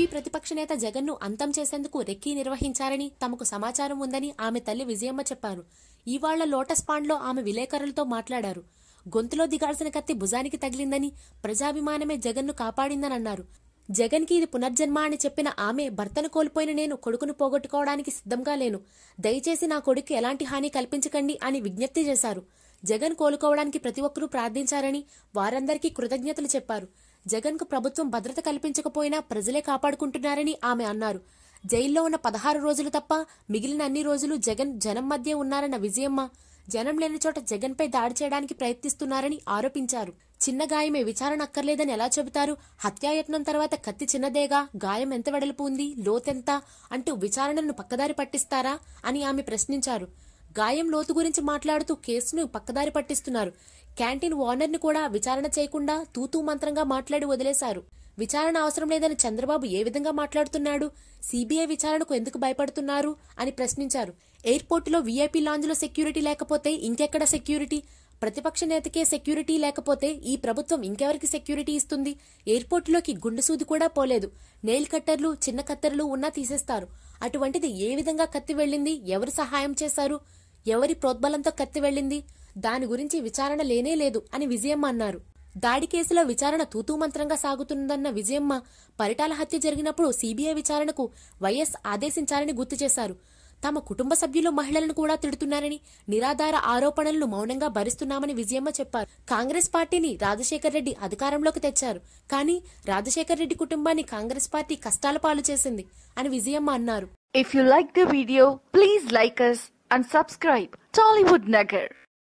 AP ప్రతిపక్ష నేత జగన్ను అంతం చేసేందుకు రెక్కీ నిర్వహించారని తమకు సమాచారం ఉందని ఆమె తల్లి విజయమ్మ చెప్పారు ఇవాళ్ల లోటస్ పాండ్లో ఆమె విలేకరులతో మాట్లాడారు గొంతులో దిగాల్సిన కత్తి భుజానికి తగిలిందని ప్రజాభిమానమే జగన్ను కాపాడిందని అన్నారు జగన్కి ఇది పునర్జన్మ అని చెప్పిన ఆమె భర్తను కోల్పోయిన నేను కొడుకును పోగొట్టుకోవడానికి సిద్ధంగా లేను దయచేసి నా కొడుకు ఎలాంటి హాని కల్పించకండి అని విజ్ఞప్తి చేశారు జగన్ కోలుకోవడానికి ప్రతి ఒక్కరూ ప్రార్థించారని వారందరికీ కృతజ్ఞతలు చెప్పారు జగన్కు ప్రభుత్వం భద్రత కల్పించకపోయినా ప్రజలే కాపాడుకుంటున్నారని ఆమె అన్నారు జైల్లో ఉన్న పదహారు రోజులు తప్ప మిగిలిన అన్ని రోజులు జగన్ జనం మధ్య ఉన్నారన్న విజయమ్మ జనం లేని చోట జగన్పై దాడి చేయడానికి ప్రయత్నిస్తున్నారని ఆరోపించారు చిన్న గాయమే విచారణ అక్కర్లేదని ఎలా చెబుతారు హత్యాయత్నం తర్వాత కత్తి చిన్నదేగా గాయం ఎంత వెడల్పు ఉంది లోతెంత అంటూ విచారణను పక్కదారి పట్టిస్తారా అని ఆమె ప్రశ్నించారు గాయం లోతు గురించి మాట్లాడుతూ కేసును పక్కదారి పట్టిస్తున్నారు క్యాంటీన్ ఓనర్ని కూడా విచారణ చేయకుండా తూతూ మంత్రంగా మాట్లాడి వదిలేశారు విచారణ అవసరం లేదని చంద్రబాబు ఏ విధంగా మాట్లాడుతున్నాడు సీబీఐ విచారణకు ఎందుకు భయపడుతున్నారు అని ప్రశ్నించారు ఎయిర్పోర్టులో వీఐపీ లాంజ్లో సెక్యూరిటీ లేకపోతే ఇంకెక్కడ సెక్యూరిటీ ప్రతిపక్ష నేతకే సెక్యూరిటీ లేకపోతే ఈ ప్రభుత్వం ఇంకెవరికి సెక్యూరిటీ ఇస్తుంది ఎయిర్పోర్టులోకి గుండు సూది కూడా పోలేదు నెయిల్ కట్టర్లు చిన్న కత్తెరలు ఉన్నా తీసేస్తారు అటువంటిది ఏ విధంగా కత్తి వెళ్ళింది ఎవరు సహాయం చేశారు ఎవరి ప్రోద్బలంతో కత్తి వెళ్ళింది దాని గురించి విచారణ లేనే లేదు అని విజయమ్మ అన్నారు దాడి కేసులో విచారణ తూతూ మంత్రంగా సాగుతుందన్న విజయమ్మ పరిటాల హత్య జరిగినప్పుడు సీబీఐ విచారణకు వైఎస్ ఆదేశించారని గుర్తు చేశారు తమ కుటుంబ సభ్యులు మహిళలను కూడా తిడుతున్నారని నిరాధార ఆరోపణలను మౌనంగా భరిస్తున్నామని విజయమ్మ చెప్పారు కాంగ్రెస్ పార్టీని రాజశేఖర్ రెడ్డి అధికారంలోకి తెచ్చారు కానీ రాజశేఖర్ రెడ్డి కుటుంబాన్ని కాంగ్రెస్ పార్టీ కష్టాల పాలు చేసింది అని విజయమ్మ అన్నారు If you like the video, please like us and subscribe Tollywood Nagar.